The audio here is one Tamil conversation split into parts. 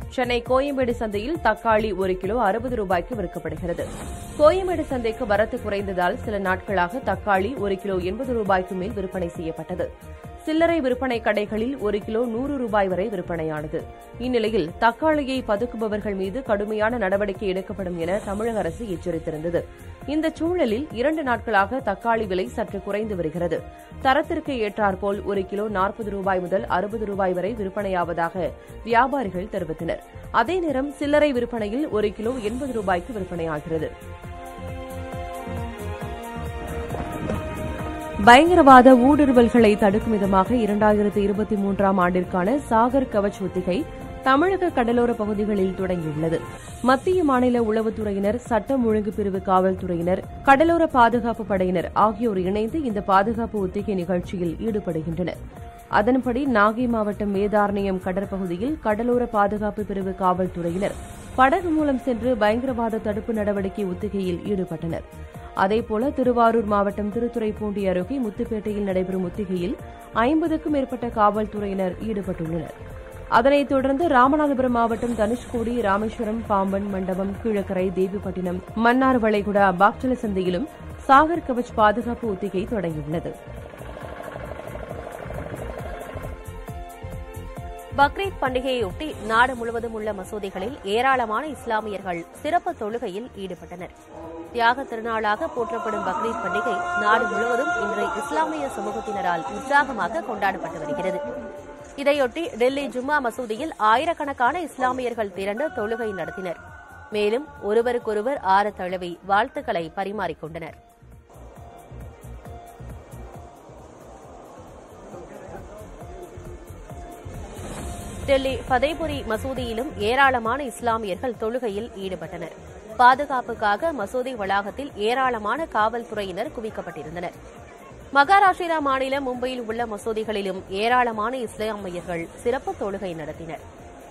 சென்னை கோயம்பேடு சந்தையில் தக்காளி ஒரு கிலோ அறுபது ரூபாய்க்கு விற்கப்படுகிறது கோயம்பேடு சந்தைக்கு வரத்து குறைந்ததால் சில நாட்களாக தக்காளி ஒரு கிலோ எண்பது ரூபாய்க்கு மேல் விற்பனை செய்யப்பட்டது சில்லறை விற்பனை கடைகளில் ஒரு கிலோ நூறு ரூபாய் வரை விற்பனையானது இந்நிலையில் தக்காளியை பதுக்குபவர்கள் மீது கடுமையான நடவடிக்கை எடுக்கப்படும் என தமிழக அரசு எச்சரித்திருந்தது இந்த சூழலில் இரண்டு நாட்களாக தக்காளி விலை சற்று குறைந்து வருகிறது தரத்திற்கு ஏற்றாற்போல் ஒரு கிலோ நாற்பது ரூபாய் முதல் அறுபது ரூபாய் வரை விற்பனையாவதாக வியாபாரிகள் தெரிவித்தனர் அதே நேரம் சில்லறை விற்பனையில் ஒரு கிலோ எண்பது ரூபாய்க்கு விற்பனையாகிறது பயங்கரவாத ஊடுருவல்களை தடுக்கும் விதமாக இரண்டாயிரத்து இருபத்தி மூன்றாம் ஆண்டிற்கான சாகர் கவச் ஒத்திகை தமிழக கடலோர பகுதிகளில் தொடங்கியுள்ளது மத்திய மாநில உளவுத்துறையினர் சட்டம் ஒழுங்கு பிரிவு காவல்துறையினர் கடலோர பாதுகாப்பு படையினர் ஆகியோர் இணைந்து இந்த பாதுகாப்பு ஒத்திகை நிகழ்ச்சியில் ஈடுபடுகின்றனர் அதன்படி நாகை மாவட்டம் வேதாரண்யம் கடற்பகுதியில் கடலோர பாதுகாப்பு பிரிவு காவல்துறையினர் படகு மூலம் சென்று பயங்கரவாத தடுப்பு நடவடிக்கை ஒத்திகையில் ஈடுபட்டனர் அதேபோல திருவாரூர் மாவட்டம் திருத்துறைப்பூண்டி அருகே முத்துப்பேட்டையில் நடைபெறும் ஒத்திகையில் ஐம்பதுக்கும் மேற்பட்ட காவல்துறையினர் ஈடுபட்டுள்ளனர் அதனைத் தொடர்ந்து ராமநாதபுரம் மாவட்டம் தனுஷ்கோடி ராமேஸ்வரம் பாம்பன் மண்டபம் கீழக்கரை தேவிப்பட்டினம் மன்னார் வளைகுடா பாக்சல சந்தையிலும் சாகர் கவச் பாதுகாப்பு ஒத்திகை தொடங்கியுள்ளது பக்ரீத் பண்டிகையொட்டி நாடு முழுவதும் உள்ள மசூதிகளில் ஏராளமான இஸ்லாமியர்கள் சிறப்பு தொழுகையில் ஈடுபட்டனர் தியாக திருநாளாக போற்றப்படும் பக்ரீத் பண்டிகை நாடு முழுவதும் இன்று இஸ்லாமிய சமூகத்தினரால் உற்சாகமாக கொண்டாடப்பட்டு வருகிறது இதையொட்டி டெல்லி ஜும்மா மசூதியில் ஆயிரக்கணக்கான இஸ்லாமியர்கள் திரண்டு தொழுகை நடத்தினர் மேலும் ஒருவருக்கொருவர் ஆற தழுவி வாழ்த்துக்களை பரிமாறிக்கொண்டனர் டெல்லி ஃபதேபுரி மசூதியிலும் ஏராளமான இஸ்லாமியர்கள் தொழுகையில் ஈடுபட்டனர் பாதுகாப்புக்காக மசூதி வளாகத்தில் ஏராளமான காவல்துறையினர் குவிக்கப்பட்டிருந்தனர் மகாராஷ்டிரா மாநிலம் மும்பையில் உள்ள மசூதிகளிலும் ஏராளமான இஸ்லாமியர்கள் சிறப்பு தொழுகை நடத்தினர்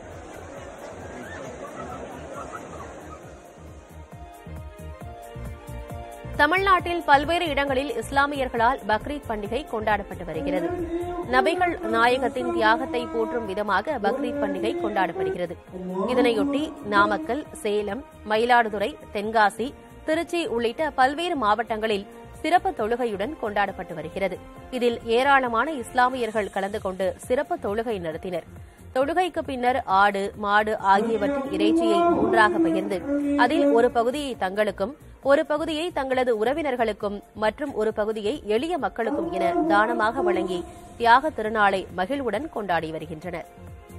தமிழ்நாட்டில் பல்வேறு இடங்களில் இஸ்லாமியர்களால் பக்ரீத் பண்டிகை கொண்டாடப்பட்டு வருகிறது நபிகள் நாயகத்தின் தியாகத்தை போற்றும் விதமாக பக்ரீத் பண்டிகை கொண்டாடப்படுகிறது இதனையொட்டி நாமக்கல் சேலம் மயிலாடுதுறை தென்காசி திருச்சி உள்ளிட்ட பல்வேறு மாவட்டங்களில் சிறப்பு தொழுகையுடன் கொண்டாடப்பட்டு வருகிறது இதில் ஏராளமான இஸ்லாமியர்கள் கலந்து கொண்டு சிறப்பு தொழுகை நடத்தினர் தொழுகைக்கு பின்னர் ஆடு மாடு ஆகியவற்றின் இறைச்சியை மூன்றாக பகிர்ந்து அதில் ஒரு பகுதியை தங்களுக்கும் ஒரு பகுதியை தங்களது உறவினர்களுக்கும் மற்றும் ஒரு பகுதியை எளிய மக்களுக்கும் என தானமாக வழங்கி தியாக திருநாளை மகிழ்வுடன் கொண்டாடி வருகின்றனர்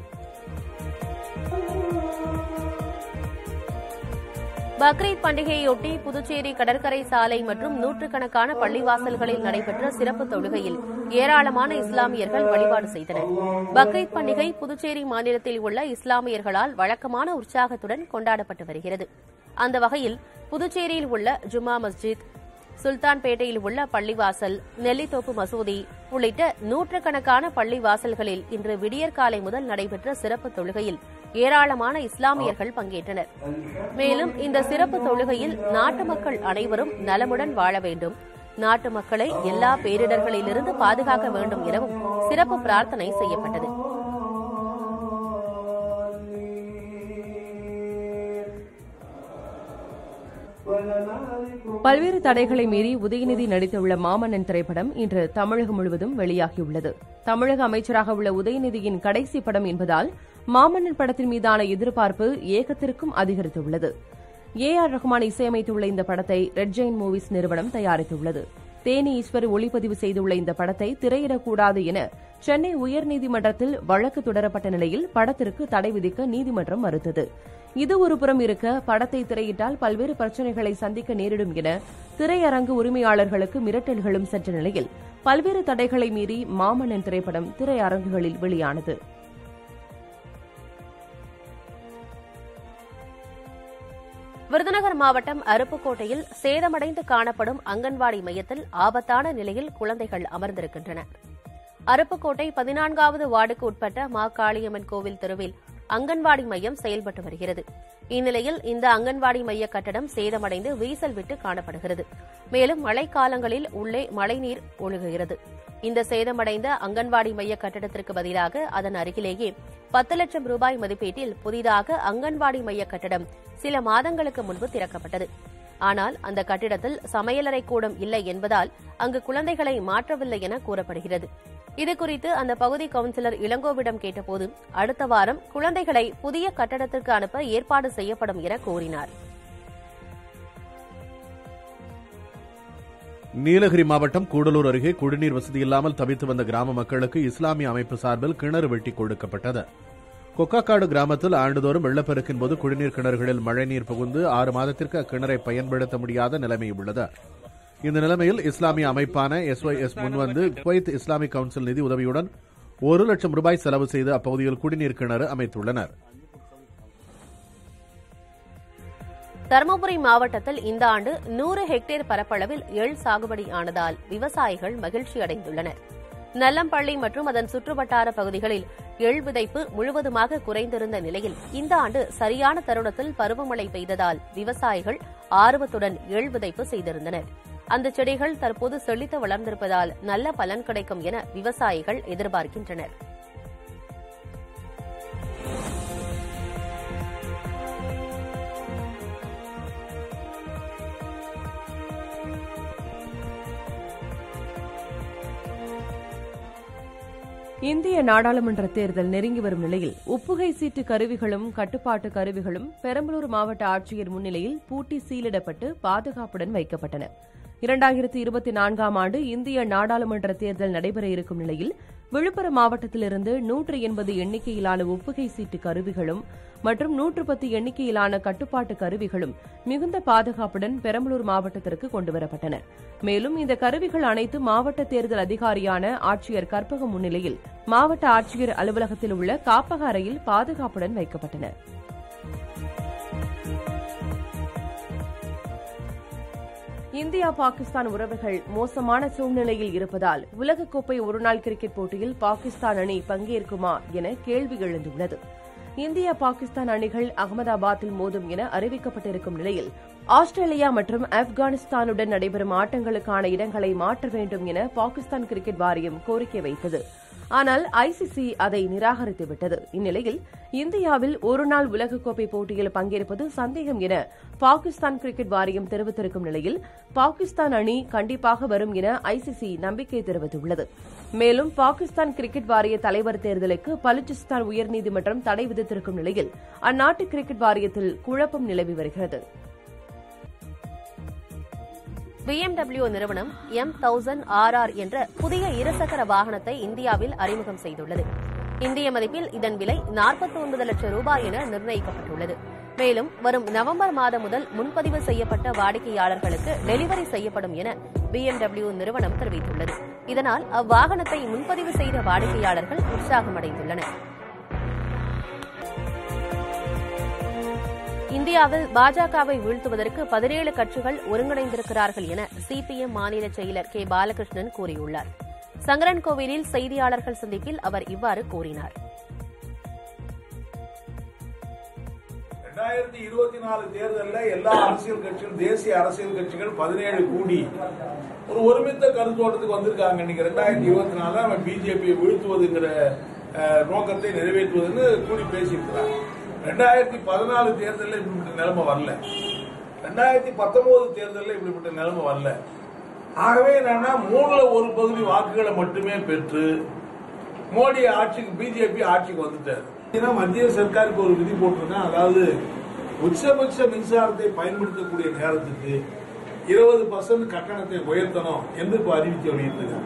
பக்ரீத் பண்டிகையொட்டி புதுச்சேரி கடற்கரை சாலை மற்றும் நூற்றுக்கணக்கான பள்ளிவாசல்களில் நடைபெற்ற சிறப்பு தொழுகையில் ஏராளமான இஸ்லாமியர்கள் வழிபாடு செய்தனர் பக்ரீத் பண்டிகை புதுச்சேரி மாநிலத்தில் உள்ள இஸ்லாமியர்களால் வழக்கமான உற்சாகத்துடன் கொண்டாடப்பட்டு வருகிறது அந்த வகையில் புதுச்சேரியில் உள்ள ஜும்மா மஸ்ஜித் சுல்தான்பேட்டையில் உள்ள பள்ளிவாசல் நெல்லித்தோப்பு மசூதி உள்ளிட்ட நூற்றுக்கணக்கான பள்ளிவாசல்களில் இன்று விடியற்காலை முதல் நடைபெற்ற சிறப்பு தொழுகையில் ஏராளமான இஸ்லாமியர்கள் பங்கேற்றனர் மேலும் இந்த சிறப்பு தொழுகையில் நாட்டு மக்கள் அனைவரும் நலமுடன் வாழ வேண்டும் நாட்டு மக்களை எல்லா பேரிடர்களிலிருந்து பாதுகாக்க வேண்டும் எனவும் சிறப்பு பிரார்த்தனை செய்யப்பட்டது பல்வேறு தடைகளை மீறி உதயநிதி நடித்துள்ள மாமன்னன் திரைப்படம் இன்று தமிழகம் முழுவதும் வெளியாகியுள்ளது தமிழக அமைச்சராக உள்ள உதயநிதியின் கடைசி படம் என்பதால் மாமன்னன் படத்தின் மீதான எதிர்பார்ப்பு ஏகத்திற்கும் அதிகரித்துள்ளது ஏ ஆர் ரஹ்மான் இசையமைத்துள்ள இந்த படத்தை ரெட் ஜெயின் மூவிஸ் நிறுவனம் தயாரித்துள்ளது தேனி ஈஸ்வர் ஒளிப்பதிவு செய்துள்ள இந்த படத்தை திரையிடக்கூடாது என சென்னை உயர்நீதிமன்றத்தில் வழக்கு தொடரப்பட்ட நிலையில் படத்திற்கு தடை விதிக்க நீதிமன்றம் மறுத்தது இது ஒருபுறம் இருக்க படத்தை திரையிட்டால் பல்வேறு பிரச்சினைகளை சந்திக்க நேரிடும் என திரையரங்கு உரிமையாளர்களுக்கு மிரட்டல்களும் சென்ற நிலையில் பல்வேறு தடைகளை மீறி மாமன்னன் திரைப்படம் திரையரங்குகளில் வெளியானது விருதுநகர் மாவட்டம் அருப்புக்கோட்டையில் சேதமடைந்து காணப்படும் அங்கன்வாடி மையத்தில் ஆபத்தான நிலையில் குழந்தைகள் அமர்ந்திருக்கின்றன அருப்புக்கோட்டை பதினான்காவது வார்டுக்கு உட்பட்ட மா காளியம்மன் கோவில் தெருவில் அங்கன்வாடி மையம் செயல்பட்டு வருகிறது இந்நிலையில் இந்த அங்கன்வாடி மைய கட்டடம் சேதமடைந்து வீசல் விட்டு காணப்படுகிறது மேலும் மழைக்காலங்களில் உள்ளே மழைநீர் ஒழுகுகிறது இந்த சேதமடைந்த அங்கன்வாடி மைய கட்டடத்திற்கு பதிலாக அதன் அருகிலேயே பத்து லட்சம் ரூபாய் மதிப்பீட்டில் புதிதாக அங்கன்வாடி மைய கட்டடம் சில மாதங்களுக்கு முன்பு திறக்கப்பட்டது ஆனால் அந்த கட்டிடத்தில் சமையலறை கூடம் இல்லை என்பதால் அங்கு குழந்தைகளை மாற்றவில்லை என கூறப்படுகிறது இதுகுறித்து அந்த பகுதி கவுன்சிலர் இளங்கோவிடம் கேட்டபோது அடுத்த வாரம் குழந்தைகளை புதிய கட்டடத்திற்கு அனுப்ப ஏற்பாடு செய்யப்படும் என கூறினார் நீலகிரி மாவட்டம் கூடலூர் அருகே குடிநீர் வசதி இல்லாமல் தவித்து வந்த கிராம மக்களுக்கு இஸ்லாமிய அமைப்பு சார்பில் கிணறு வெட்டி கொடுக்கப்பட்டது கொக்காக்காடு கிராமத்தில் ஆண்டுதோறும் வெள்ளப்பெருக்கின் போது குடிநீர் கிணறுகளில் மழைநீர் புகுந்து ஆறு மாதத்திற்கு அக்கிணறை பயன்படுத்த முடியாத நிலைமை உள்ளது இந்த நிலைமையில் இஸ்லாமிய அமைப்பான எஸ்ஒய்எஸ் முன்வந்து குவைத் இஸ்லாமிக் கவுன்சில் நிதி உதவியுடன் ஒரு லட்சம் ரூபாய் செலவு செய்து அப்பகுதியில் குடிநீர் கிணறு அமைத்துள்ளனர் தருமபுரி மாவட்டத்தில் இந்த ஆண்டு நூறு ஹெக்டேர் பரப்பளவில் எள் சாகுபடி ஆனதால் விவசாயிகள் மகிழ்ச்சி அடைந்துள்ளனர் நல்லம்பள்ளி மற்றும் அதன் சுற்றுவட்டார பகுதிகளில் எள் விதைப்பு முழுவதுமாக குறைந்திருந்த நிலையில் இந்த ஆண்டு சரியான தருணத்தில் பருவமழை பெய்ததால் விவசாயிகள் ஆர்வத்துடன் எள் விதைப்பு செய்திருந்தனர் அந்த செடிகள் தற்போது செழித்து வளர்ந்திருப்பதால் நல்ல பலன் கிடைக்கும் என விவசாயிகள் எதிர்பார்க்கின்றனர் இந்திய நாடாளுமன்ற தேர்தல் நெருங்கி வரும் நிலையில் உப்புகை சீட்டு கருவிகளும் கட்டுப்பாட்டு கருவிகளும் பெரம்பலூர் மாவட்ட ஆட்சியர் முன்னிலையில் பூட்டி சீலிடப்பட்டு பாதுகாப்புடன் வைக்கப்பட்டன இரண்டாயிரத்தி இருபத்தி நான்காம் ஆண்டு இந்திய நாடாளுமன்ற தேர்தல் நடைபெற இருக்கும் நிலையில் விழுப்புரம் மாவட்டத்திலிருந்து நூற்று எண்பது எண்ணிக்கையிலான ஒப்புகை சீட்டு கருவிகளும் மற்றும் நூற்று பத்து எண்ணிக்கையிலான கட்டுப்பாட்டு கருவிகளும் மிகுந்த பாதுகாப்புடன் பெரம்பலூர் மாவட்டத்திற்கு கொண்டுவரப்பட்டன மேலும் இந்த கருவிகள் அனைத்தும் மாவட்ட தேர்தல் அதிகாரியான ஆட்சியர் கற்பகம் முன்னிலையில் மாவட்ட ஆட்சியர் அலுவலகத்தில் உள்ள காப்பக அறையில் பாதுகாப்புடன் வைக்கப்பட்டன இந்தியா பாகிஸ்தான் உறவுகள் மோசமான சூழ்நிலையில் இருப்பதால் உலகக்கோப்பை ஒருநாள் கிரிக்கெட் போட்டியில் பாகிஸ்தான் அணி பங்கேற்குமா என கேள்வி எழுந்துள்ளது இந்தியா பாகிஸ்தான் அணிகள் அகமதாபாத்தில் மோதும் என அறிவிக்கப்பட்டிருக்கும் நிலையில் ஆஸ்திரேலியா மற்றும் ஆப்கானிஸ்தானுடன் நடைபெறும் ஆட்டங்களுக்கான இடங்களை மாற்ற வேண்டும் என பாகிஸ்தான் கிரிக்கெட் வாரியம் கோரிக்கை வைத்தது ஆனால் ஐசிசி அதை நிராகரித்துவிட்டது இந்நிலையில் இந்தியாவில் ஒருநாள் உலகக்கோப்பை போட்டியில் பங்கேற்பது சந்தேகம் என பாகிஸ்தான் கிரிக்கெட் வாரியம் தெரிவித்திருக்கும் நிலையில் பாகிஸ்தான் அணி கண்டிப்பாக வரும் என ஐசிசி நம்பிக்கை தெரிவித்துள்ளது மேலும் பாகிஸ்தான் கிரிக்கெட் வாரிய தலைவர் தேர்தலுக்கு பலுச்சிஸ்தான் உயர்நீதிமன்றம் தடை விதித்திருக்கும் நிலையில் அந்நாட்டு கிரிக்கெட் வாரியத்தில் குழப்பம் நிலவி வருகிறது பிஎம்டபிள்யூ நிறுவனம் எம் தௌசண்ட் ஆர்ஆர் என்ற புதிய இருசக்கர வாகனத்தை இந்தியாவில் அறிமுகம் செய்துள்ளது இந்திய மதிப்பில் இதன் விலை நாற்பத்தி ஒன்பது லட்சம் ரூபாய் என நிர்ணயிக்கப்பட்டுள்ளது மேலும் வரும் நவம்பர் மாதம் முதல் முன்பதிவு செய்யப்பட்ட வாடிக்கையாளர்களுக்கு டெலிவரி செய்யப்படும் என பிஎம்டபிள்யூ நிறுவனம் தெரிவித்துள்ளது இதனால் அவ்வாகனத்தை முன்பதிவு செய்த வாடிக்கையாளர்கள் உற்சாகமடைந்துள்ளனர் இந்தியாவில் பாஜகவை வீழ்த்துவதற்கு பதினேழு கட்சிகள் ஒருங்கிணைந்திருக்கிறார்கள் என சிபிஎம் மாநில செயலர் கே பாலகிருஷ்ணன் கூறியுள்ளார் சங்கரன் கோவிலில் செய்தியாளர்கள் சந்திப்பில் அவர் இவ்வாறு கூறினார் ரெண்டாயிரத்தி இருபத்தி நாலு தேர்தலில் எல்லா அரசியல் கட்சிகள் தேசிய அரசியல் கட்சிகள் பதினேழு கூடி ஒரு ஒருமித்த கருத்தோட்டத்துக்கு வந்திருக்காங்க இன்னைக்கு ரெண்டாயிரத்தி இருபத்தி நாலுல அவன் பிஜேபியை வீழ்த்துவதுங்கிற அஹ், நோக்கத்தை நிறைவேற்றுவதுன்னு கூடி பேசியிருக்கிறாங்க ரெண்டாயிரத்தி பதினாலு தேர்தலில் இப்படிப்பட்ட நிலைமை வரல ரெண்டாயிரத்தி பத்தொன்பது தேர்தலில் இப்படிப்பட்ட நிலைமை வரல ஆகவே என்னன்னா மூணுல ஒரு பகுதி வாக்குகளை மட்டுமே பெற்று மோடி ஆட்சிக்கு பிஜேபி ஆட்சிக்கு வந்துட்டாரு ஏன்னா மத்திய சர்க்காருக்கு ஒரு விதி போட்டிருக்கான் அதாவது உச்சபட்ச மின்சாரத்தை பயன்படுத்தக்கூடிய நேரத்துக்கு இருபது பர்சன்ட் கட்டணத்தை உயர்த்தணும் என்று இப்ப அறிவிக்க வெளியிட்டிருக்காங்க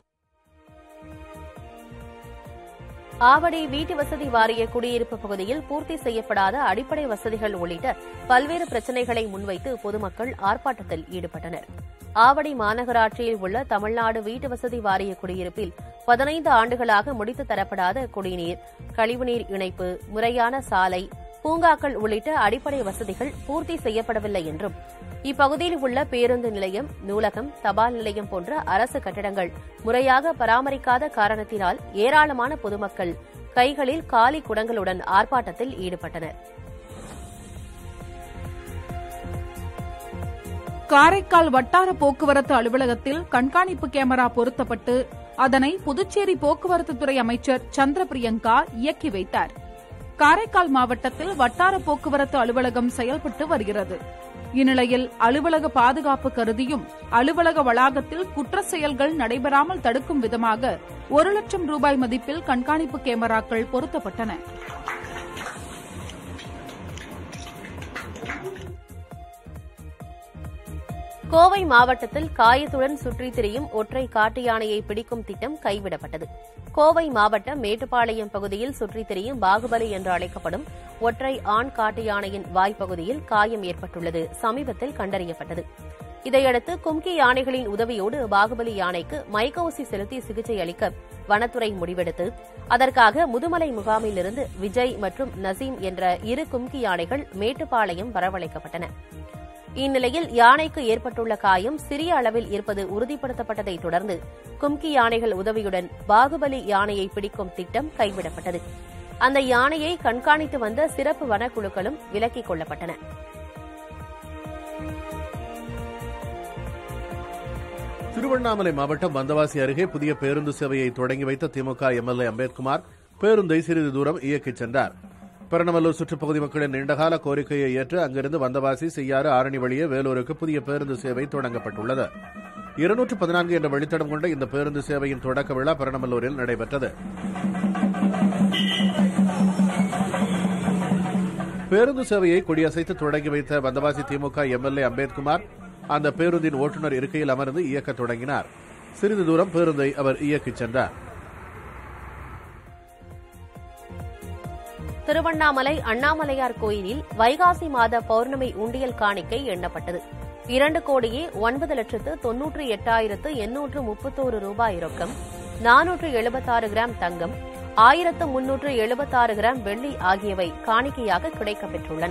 ஆவடி வீட்டு வசதி வாரிய குடியிருப்பு பகுதியில் பூர்த்தி செய்யப்படாத அடிப்படை வசதிகள் உள்ளிட்ட பல்வேறு பிரச்சினைகளை முன்வைத்து பொதுமக்கள் ஆர்ப்பாட்டத்தில் ஈடுபட்டனர் ஆவடி மாநகராட்சியில் உள்ள தமிழ்நாடு வீட்டு வசதி வாரிய குடியிருப்பில் பதினைந்து ஆண்டுகளாக முடித்து தரப்படாத குடிநீர் கழிவுநீர் இணைப்பு முறையான சாலை பூங்காக்கள் உள்ளிட்ட அடிப்படை வசதிகள் பூர்த்தி செய்யப்படவில்லை என்றும் இப்பகுதியில் உள்ள பேருந்து நிலையம் நூலகம் தபால் நிலையம் போன்ற அரசு கட்டடங்கள் முறையாக பராமரிக்காத காரணத்தினால் ஏராளமான பொதுமக்கள் கைகளில் காலி குடங்களுடன் ஆர்ப்பாட்டத்தில் ஈடுபட்டனர் காரைக்கால் வட்டார போக்குவரத்து அலுவலகத்தில் கண்காணிப்பு கேமரா பொருத்தப்பட்டு அதனை புதுச்சேரி போக்குவரத்து துறை அமைச்சர் சந்திர பிரியங்கா இயக்கி வைத்தார் காரைக்கால் மாவட்டத்தில் வட்டார போக்குவரத்து அலுவலகம் செயல்பட்டு வருகிறது இந்நிலையில் அலுவலக பாதுகாப்பு கருதியும் அலுவலக வளாகத்தில் குற்ற செயல்கள் நடைபெறாமல் தடுக்கும் விதமாக ஒரு லட்சம் ரூபாய் மதிப்பில் கண்காணிப்பு கேமராக்கள் பொருத்தப்பட்டன கோவை மாவட்டத்தில் காயத்துடன் சுற்றித் திரியும் ஒற்றை காட்டு யானையை பிடிக்கும் திட்டம் கைவிடப்பட்டது கோவை மாவட்டம் மேட்டுப்பாளையம் பகுதியில் சுற்றித் திரியும் பாகுபலி என்று அழைக்கப்படும் ஒற்றை ஆண் காட்டு யானையின் வாய்ப்பகுதியில் காயம் ஏற்பட்டுள்ளது சமீபத்தில் கண்டறியப்பட்டது இதையடுத்து கும்கி யானைகளின் உதவியோடு பாகுபலி யானைக்கு மைக்கோசி செலுத்தி சிகிச்சை அளிக்க வனத்துறை முடிவெடுத்து அதற்காக முதுமலை முகாமிலிருந்து விஜய் மற்றும் நசீம் என்ற இரு கும்கி யானைகள் மேட்டுப்பாளையம் வரவழைக்கப்பட்டன இந்நிலையில் யானைக்கு ஏற்பட்டுள்ள காயம் சிறிய அளவில் இருப்பது உறுதிப்படுத்தப்பட்டதை தொடர்ந்து கும்கி யானைகள் உதவியுடன் பாகுபலி யானையை பிடிக்கும் திட்டம் கைவிடப்பட்டது அந்த யானையை கண்காணித்து வந்த சிறப்பு வனக்குழுக்களும் விலக்கிக் கொள்ளப்பட்டன திருவண்ணாமலை மாவட்டம் வந்தவாசி அருகே புதிய பேருந்து சேவையை தொடங்கி வைத்த திமுக எம்எல்ஏ அம்பேத்குமார் பேருந்தை சிறிது தூரம் இயக்கிச் சென்றார் பெரணமல்லூர் சுற்றுப்பகுதி மக்களின் நீண்டகால கோரிக்கையை ஏற்று அங்கிருந்து வந்தவாசி செய்யாறு ஆரணி வழியே வேலூருக்கு புதிய பேருந்து சேவை தொடங்கப்பட்டுள்ளது இருநூற்று பதினான்கு என்ற வழித்தடம் கொண்ட இந்த பேருந்து சேவையின் தொடக்க விழா பெரணமல்லூரில் நடைபெற்றது பேருந்து சேவையை கொடியசைத்து தொடங்கி வைத்த வந்தவாசி திமுக எம்எல்ஏ அம்பேத்குமார் அந்த பேருந்தின் ஓட்டுநர் இருக்கையில் அமர்ந்து இயக்கத் தொடங்கினார் சிறிது தூரம் பேருந்தை அவர் இயக்கிச் சென்றார் திருவண்ணாமலை அண்ணாமலையார் கோயிலில் வைகாசி மாத பௌர்ணமி உண்டியல் காணிக்கை எண்ணப்பட்டது இரண்டு கோடியே ஒன்பது லட்சத்து தொன்னூற்று எட்டாயிரத்து எண்ணூற்று முப்பத்தோரு ரூபாய் ரொக்கம் நானூற்று எழுபத்தாறு கிராம் தங்கம் ஆயிரத்து முன்னூற்று எழுபத்தாறு கிராம் வெள்ளி ஆகியவை காணிக்கையாக கிடைக்கப்பெற்றுள்ளன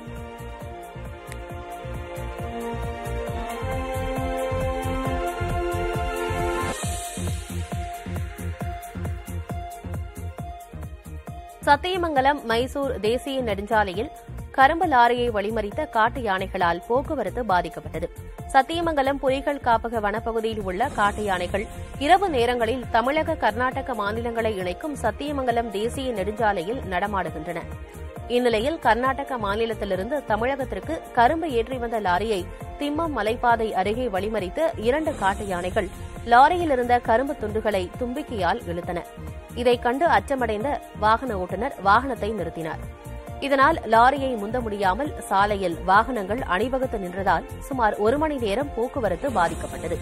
சத்தியமங்கலம் மைசூர் தேசிய நெடுஞ்சாலையில் கரும்பு லாரியை வழிமறித்த காட்டு யானைகளால் போக்குவரத்து பாதிக்கப்பட்டது சத்தியமங்கலம் புலிகள் காப்பக வனப்பகுதியில் உள்ள காட்டு யானைகள் இரவு நேரங்களில் தமிழக கர்நாடக மாநிலங்களை இணைக்கும் சத்தியமங்கலம் தேசிய நெடுஞ்சாலையில் நடமாடுகின்றன இந்நிலையில் கர்நாடக மாநிலத்திலிருந்து தமிழகத்திற்கு கரும்பு ஏற்றி வந்த லாரியை திம்மம் மலைப்பாதை அருகே வழிமறித்த இரண்டு காட்டு யானைகள் லாரியில் இருந்த கரும்பு துண்டுகளை தும்பிக்கையால் இழுத்தன இதைக் கண்டு அச்சமடைந்த வாகன ஓட்டுநர் வாகனத்தை நிறுத்தினார் இதனால் லாரியை முந்த முடியாமல் சாலையில் வாகனங்கள் அணிவகுத்து நின்றதால் சுமார் ஒரு மணி நேரம் போக்குவரத்து பாதிக்கப்பட்டது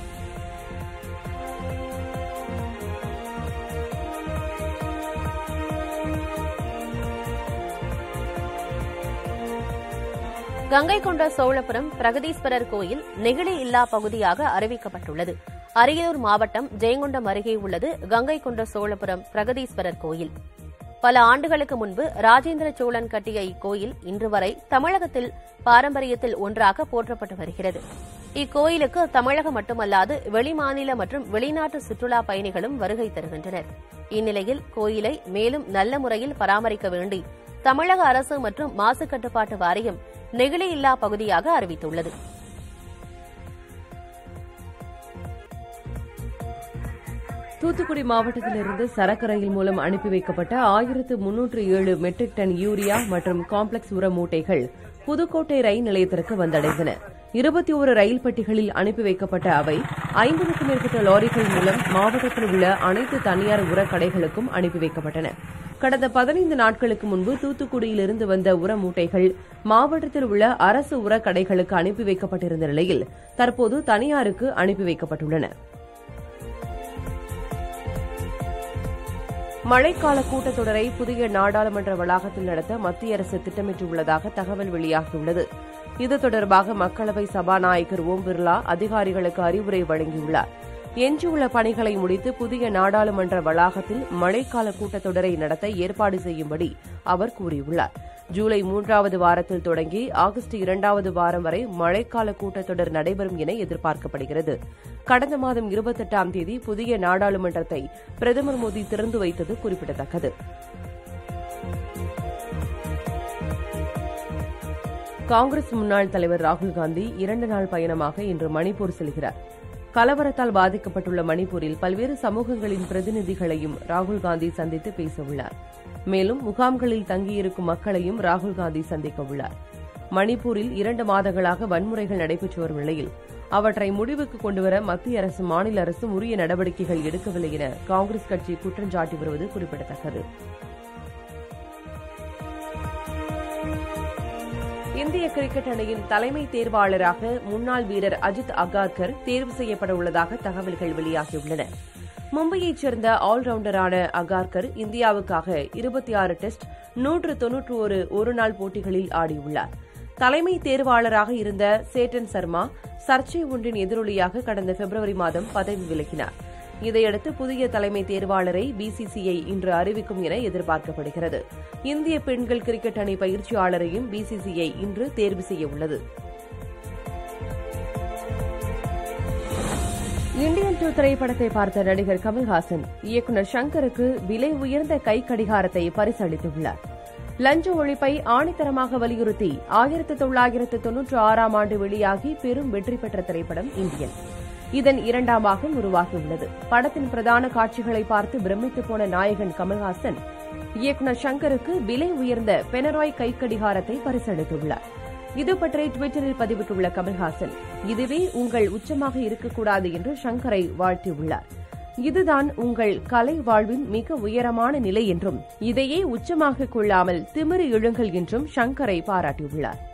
கங்கை கொண்ட சோழபுரம் பிரகதீஸ்வரர் கோயில் நெகிழி இல்லா பகுதியாக அறிவிக்கப்பட்டுள்ளது அரியலூர் மாவட்டம் ஜெயங்கொண்டம் அருகே உள்ளது கங்கை கொண்ட சோழபுரம் பிரகதீஸ்வரர் கோயில் பல ஆண்டுகளுக்கு முன்பு ராஜேந்திர சோழன் கட்டிய இக்கோயில் இன்று வரை தமிழகத்தில் பாரம்பரியத்தில் ஒன்றாக போற்றப்பட்டு வருகிறது இக்கோயிலுக்கு தமிழகம் மட்டுமல்லாது வெளிமாநில மற்றும் வெளிநாட்டு சுற்றுலா பயணிகளும் வருகை தருகின்றனர் இந்நிலையில் கோயிலை மேலும் நல்ல முறையில் பராமரிக்க வேண்டி தமிழக அரசு மற்றும் மாசு கட்டுப்பாட்டு வாரியம் நெகிழி இல்லா பகுதியாக அறிவித்துள்ளது தூத்துக்குடி மாவட்டத்திலிருந்து சரக்கு ரயில் மூலம் அனுப்பி வைக்கப்பட்ட ஆயிரத்து முன்னூற்று ஏழு மெட்ரிக் டன் யூரியா மற்றும் காம்ப்ளெக்ஸ் உர மூட்டைகள் புதுக்கோட்டை ரயில் நிலையத்திற்கு வந்தடைந்தன இருபத்தி ஒரு ரயில் பெட்டிகளில் அனுப்பி வைக்கப்பட்ட அவை ஐம்பதுக்கும் மேற்பட்ட லாரிகள் மூலம் மாவட்டத்தில் உள்ள அனைத்து தனியார் உர கடைகளுக்கும் அனுப்பி வைக்கப்பட்டன கடந்த பதினைந்து நாட்களுக்கு முன்பு தூத்துக்குடியிலிருந்து வந்த உர மூட்டைகள் மாவட்டத்தில் உள்ள அரசு உர கடைகளுக்கு அனுப்பி வைக்கப்பட்டிருந்த நிலையில் தற்போது தனியாருக்கு அனுப்பி வைக்கப்பட்டுள்ளன மழைக்கால கூட்டத்தொடரை புதிய நாடாளுமன்ற வளாகத்தில் நடத்த மத்திய அரசு திட்டமிட்டுள்ளதாக தகவல் வெளியாகியுள்ளது இது தொடர்பாக மக்களவை சபாநாயகர் ஓம் பிர்லா அதிகாரிகளுக்கு அறிவுரை வழங்கியுள்ளார் எஞ்சியுள்ள பணிகளை முடித்து புதிய நாடாளுமன்ற வளாகத்தில் மழைக்கால கூட்டத்தொடரை நடத்த ஏற்பாடு செய்யும்படி அவர் கூறியுள்ளார் ஜூலை மூன்றாவது வாரத்தில் தொடங்கி ஆகஸ்ட் இரண்டாவது வாரம் வரை மழைக்கால கூட்டத்தொடர் நடைபெறும் என எதிர்பார்க்கப்படுகிறது கடந்த மாதம் இருபத்தெட்டாம் தேதி புதிய நாடாளுமன்றத்தை பிரதமர் மோடி திறந்து வைத்தது குறிப்பிடத்தக்கது காங்கிரஸ் முன்னாள் தலைவர் ராகுல் காந்தி இரண்டு நாள் பயணமாக இன்று மணிப்பூர் செல்கிறார் கலவரத்தால் பாதிக்கப்பட்டுள்ள மணிப்பூரில் பல்வேறு சமூகங்களின் பிரதிநிதிகளையும் ராகுல் காந்தி சந்தித்து பேசவுள்ளார் மேலும் முகாம்களில் தங்கியிருக்கும் மக்களையும் ராகுல் காந்தி சந்திக்க உள்ளார் மணிப்பூரில் இரண்டு மாதங்களாக வன்முறைகள் நடைபெற்று வரும் நிலையில் அவற்றை முடிவுக்கு கொண்டுவர மத்திய அரசும் மாநில அரசும் உரிய நடவடிக்கைகள் எடுக்கவில்லை என காங்கிரஸ் கட்சி குற்றம் சாட்டி வருவது குறிப்பிடத்தக்கது இந்திய கிரிக்கெட் அணியின் தலைமை தேர்வாளராக முன்னாள் வீரர் அஜித் அகார்கர் தேர்வு செய்யப்பட உள்ளதாக தகவல்கள் வெளியாகியுள்ளன மும்பையைச் சேர்ந்த ஆல்ரவுண்டரான அகார்கர் இந்தியாவுக்காக இருபத்தி ஆறு டெஸ்ட் நூற்று தொன்னூற்று ஒரு ஒருநாள் போட்டிகளில் ஆடியுள்ளார் தலைமை தேர்வாளராக இருந்த சேட்டன் சர்மா சர்ச்சை ஒன்றின் எதிரொலியாக கடந்த பிப்ரவரி மாதம் பதவி விலகினார் இதையடுத்து புதிய தலைமை தேர்வாளரை பிசிசிஐ இன்று அறிவிக்கும் என எதிர்பார்க்கப்படுகிறது இந்திய பெண்கள் கிரிக்கெட் அணி பயிற்சியாளரையும் பிசிசிஐ இன்று தேர்வு செய்ய உள்ளது இந்தியன் டூ திரைப்படத்தை பார்த்த நடிகர் கமல்ஹாசன் இயக்குநர் ஷங்கருக்கு விலை உயர்ந்த கை கடிகாரத்தை பரிசளித்துள்ளார் லஞ்ச ஒழிப்பை ஆணித்தரமாக வலியுறுத்தி ஆயிரத்து தொள்ளாயிரத்து தொன்னூற்று ஆறாம் ஆண்டு வெளியாகி பெரும் வெற்றி பெற்ற திரைப்படம் இந்தியன் இதன் இரண்டாம் பாகம் உருவாகியுள்ளது படத்தின் பிரதான காட்சிகளை பார்த்து பிரமித்து போன நாயகன் கமல்ஹாசன் இயக்குநர் ஷங்கருக்கு விலை உயர்ந்த பெனராய் கைக்கடிகாரத்தை பரிசளித்துள்ளார் இது பற்றி டுவிட்டரில் பதிவிட்டுள்ள கமல்ஹாசன் இதுவே உங்கள் உச்சமாக இருக்கக்கூடாது என்று ஷங்கரை வாழ்த்தியுள்ளார் இதுதான் உங்கள் கலை வாழ்வின் மிக உயரமான நிலை என்றும் இதையே உச்சமாக கொள்ளாமல் திமிரு எழுங்கள் என்றும் ஷங்கரை பாராட்டியுள்ளார்